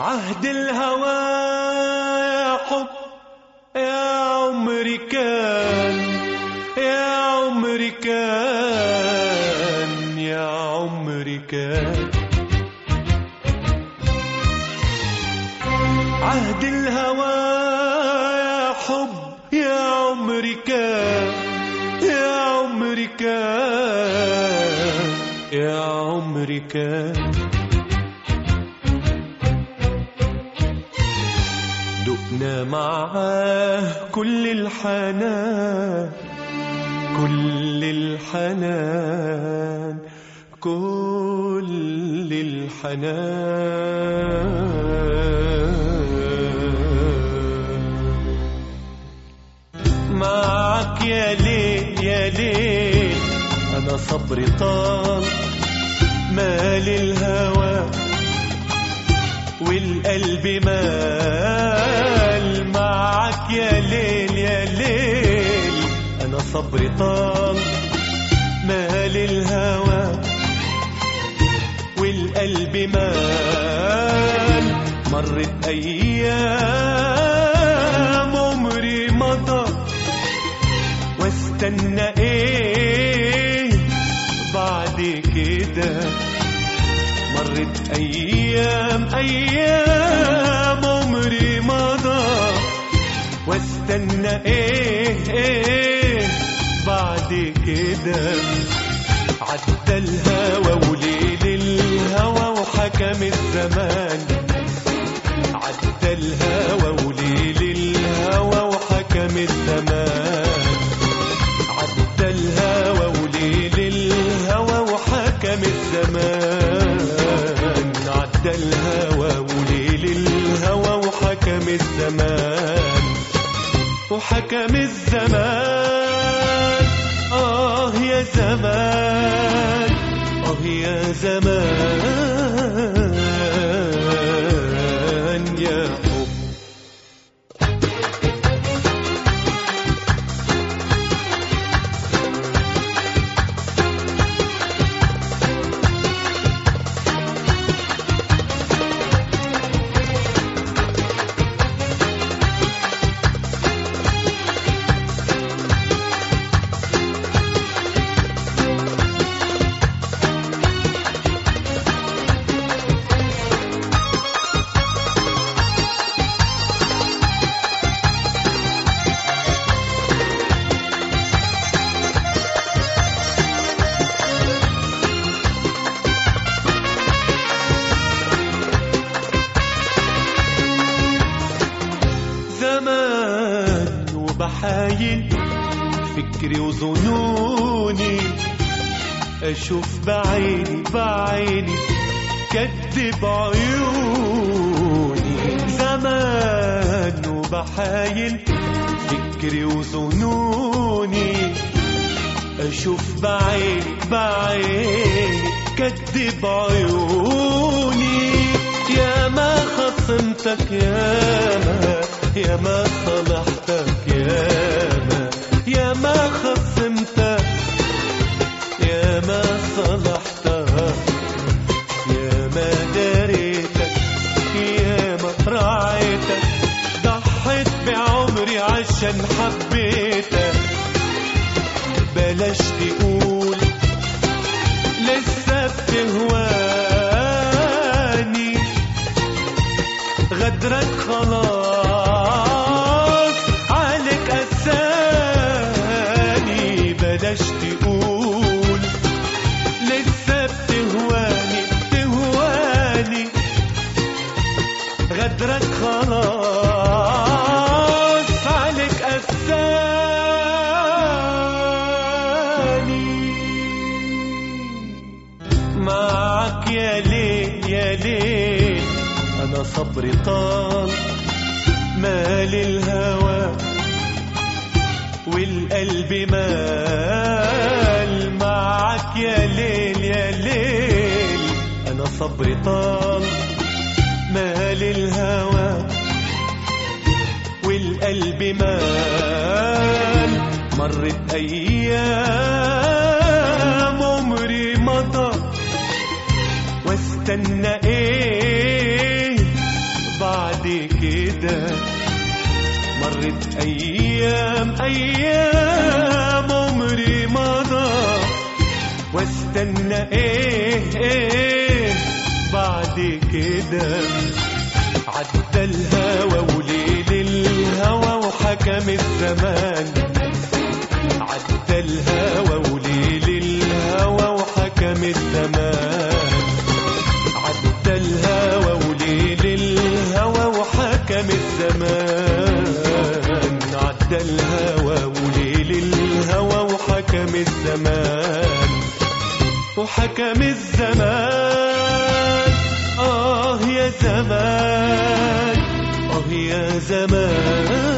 عهد الهوى يا حب يا عمري كان يا عمري كان يا عمري كان عهد الهوى يا حب يا عمري كان يا عمري كان يا عمري كان دقنا معاه كل الحنان كل الحنان كل الحنان معك يا ليل يا ليل أنا صبري طال مال الهوى والقلب مال معك يا ليل يا ليل أنا صبري طال مال الهوى والقلب مال مرت أيام عمري مضى واستنى ايه بعد كده مرت ايام ايام عمري مضى واستنى ايه ايه بعد كده عدى الهوى وليل الهوى وحكم الزمان عدى الهوى وليل الهوى وحكم الزمان عدى الهوى وليل الهوى وحكم الزمان عدى الهوى وليل الهوى وحكم الزمان وحكم الزمان آه يا زمان آه يا زمان يا حب زمان وبحايل فكري وظنوني اشوف بعيني بعيني كدب عيوني زمان وبحايل فكري وظنوني اشوف بعيني بعيني كدب عيوني يا ما خصمتك يا ما يا ما صلحتك يا ما يا ما خصمتك يا ما صلحتك يا ما داريتك يا ما راعيتك ضحيت بعمري عشان حبيتك بلاش تقول لسه بتهواني غدرك خلاص عليك أساني بلاش تقول لسه بتهواني بتهواني غدرك خلاص عليك أساني معك يا ليل يا ليل أنا صبري طال مال الهوى والقلب مال معك يا ليل يا ليل أنا صبري طال مال الهوى والقلب مال مرت أيام عمري مضى واستنى ايه مرت أيام أيام عمري مضى واستنى إيه إيه بعد كده عدى الهوى وليل الهوى وحكم الزمان عدى الهوى وليل الهوى وحكم الزمان عدى الهوى وليل الهوى وحكم الزمان عدى الهوى وليل الهوى وحكم الزمان وحكم الزمان آه يا زمان آه يا زمان